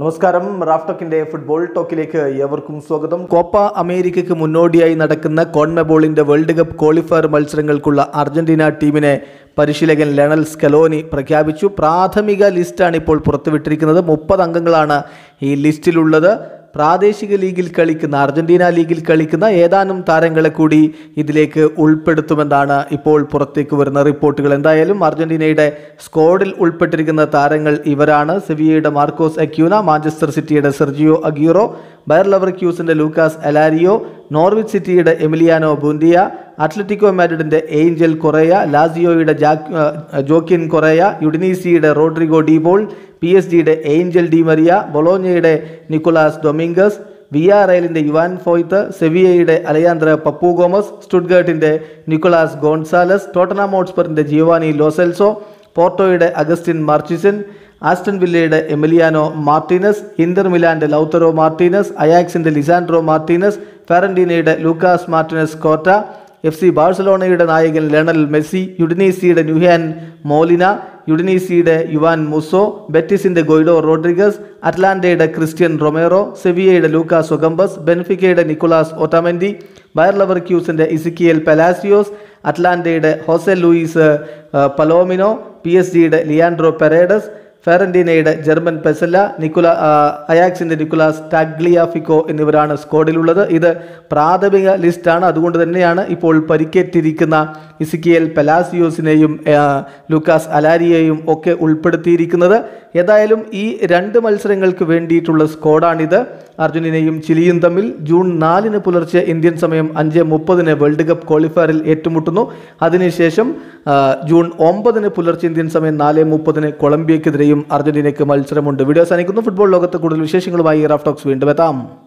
നമസ്കാരം റാഫ്ടോക്കിന്റെ ഫുട്ബോൾ ടോക്കിലേക്ക് ഏവർക്കും സ്വാഗതം കോപ്പ അമേരിക്കയ്ക്ക് മുന്നോടിയായി നടക്കുന്ന കോൺമെബോളിന്റെ വേൾഡ് കപ്പ് ക്വാളിഫയർ മത്സരങ്ങൾക്കുള്ള അർജന്റീന ടീമിനെ പരിശീലകൻ ലെണൽ സ്കലോനി പ്രഖ്യാപിച്ചു പ്രാഥമിക ലിസ്റ്റാണ് ഇപ്പോൾ പുറത്തുവിട്ടിരിക്കുന്നത് മുപ്പത് അംഗങ്ങളാണ് ഈ ലിസ്റ്റിലുള്ളത് പ്രാദേശിക ലീഗിൽ കളിക്കുന്ന അർജന്റീന ലീഗിൽ കളിക്കുന്ന ഏതാനും താരങ്ങളെ കൂടി ഇതിലേക്ക് ഉൾപ്പെടുത്തുമെന്നാണ് ഇപ്പോൾ പുറത്തേക്ക് വരുന്ന റിപ്പോർട്ടുകൾ എന്തായാലും അർജന്റീനയുടെ സ്ക്വാഡിൽ ഉൾപ്പെട്ടിരിക്കുന്ന താരങ്ങൾ ഇവരാണ് സെവിയയുടെ മാർക്കോസ് അക്യൂന മാഞ്ചസ്റ്റർ സിറ്റിയുടെ സെർജിയോ അഗീറോ ബയർ ലവർക്യൂസിന്റെ ലൂക്കാസ് അലാരിയോ നോർവിച്ച് സിറ്റിയുടെ എമിലിയാനോ ബുന്തിയ അത്ലറ്റിക്കോ മാഡ്രിഡിന്റെ ഏഞ്ചൽ കൊറേയ ലാസിയോയുടെ ജാക് ആ, ജോക്കിൻ കൊറേയ യുഡിനീസിയുടെ റോഡ്രിഗോ ഡീബോൾ പി എസ് ജിയുടെ ഏഞ്ചൽ ഡി മരിയ ബൊളോഞ്ഞയുടെ നിക്കോളാസ് ഡൊമിംഗസ് വിയാറയലിന്റെ യുവാൻ ഫോയ്ത്ത് സെവിയയുടെ അലയാന്ദ്ര പപ്പു ഗോമസ് സ്റ്റുഡ്ഗേർട്ടിന്റെ നിക്കോളാസ് ഗോൺസാലസ് ടോട്ടനാം ഹോട്ട്സ്പറിന്റെ ജിയോവാനി ലോസെൽസോ പോർട്ടോയുടെ അഗസ്റ്റിൻ മാർച്ചിസൻ ആസ്റ്റൺ വില്ലയുടെ എമിലിയാനോ മാർട്ടീനസ് ഇന്റർ മിലാന്റെ ലൗത്തറോ മാർട്ടീനസ് അയാക്സിന്റെ ലിസാൻഡ്രോ മാർട്ടീനസ് ഫെറന്റീനയുടെ Lucas Martinez Quarta F C ബാഴ്സലോണയുടെ നായകൻ ലണൽ മെസ്സി യുഡിനീസിയുടെ ന്യൂഹാൻ മോലിന യുഡിനീസിയുടെ യുവാൻ മുസോ ബെറ്റിസിന്റെ ഗൊയ്ഡോ റോഡ്രിഗസ് അറ്റ്ലാന്റയുടെ ക്രിസ്ത്യൻ റൊമേറോ സെവിയയുടെ ലൂക്കാസ് ഒഗംബസ് ബെൻഫിക്കയുടെ നിക്കോളാസ് ഒട്ടമൻഡി ബയർ ലവർക്യൂസിന്റെ ഇസിക്കിയൽ പെലാസിയോസ് അറ്റ്ലാന്റയുടെ ഹോസെ ലൂയിസ് ആ, പലോമിനോ പി എസ് ജിയുടെ ലിയാൻഡ്രോ പെരേഡസ് ഫെറന്റീനയുടെ ജർമ്മൻ പെസല നിക്കുല ആ, അയാക്സിന്റെ നിക്കുലാസ് ടാഗ്ലിയാഫിക്കോ എന്നിവരാണ് സ്ക്വാഡിലുള്ളത് ഇത് പ്രാഥമിക ലിസ്റ്റാണ് അതുകൊണ്ട് തന്നെയാണ് ഇപ്പോൾ പരിക്കേറ്റിരിക്കുന്ന ഇസിക്കിയൽ പെലാസിയോസിനെയും ആ, ലൂക്കാസ് അലാരിയെയും ഒക്കെ ഉൾപ്പെടുത്തിയിരിക്കുന്നത് ഏതായാലും ഈ രണ്ട് മത്സരങ്ങൾക്ക് വേണ്ടിയിട്ടുള്ള സ്ക്വാഡാണിത് അർജന്റീനയും ചിലിയും തമ്മിൽ ജൂൺ നാലിന് പുലർച്ചെ ഇന്ത്യൻ സമയം അഞ്ച് മുപ്പതിന് വേൾഡ് കപ്പ് ക്വാളിഫയറിൽ ഏറ്റുമുട്ടുന്നു അതിനുശേഷം ആ, ജൂൺ ഒമ്പതിന് പുലർച്ചെ ഇന്ത്യൻ സമയം നാല് മുപ്പതിന് കൊളംബിയക്കെതിരെയും അർജന്റീനയ്ക്ക് മത്സരമുണ്ട് വീഡിയോ അവസാനിക്കുന്നു ഫുട്ബോൾ ലോകത്ത് കൂടുതൽ വിശേഷങ്ങളുമായി റാഫ് ടോക്സ് വീണ്ടും എത്താം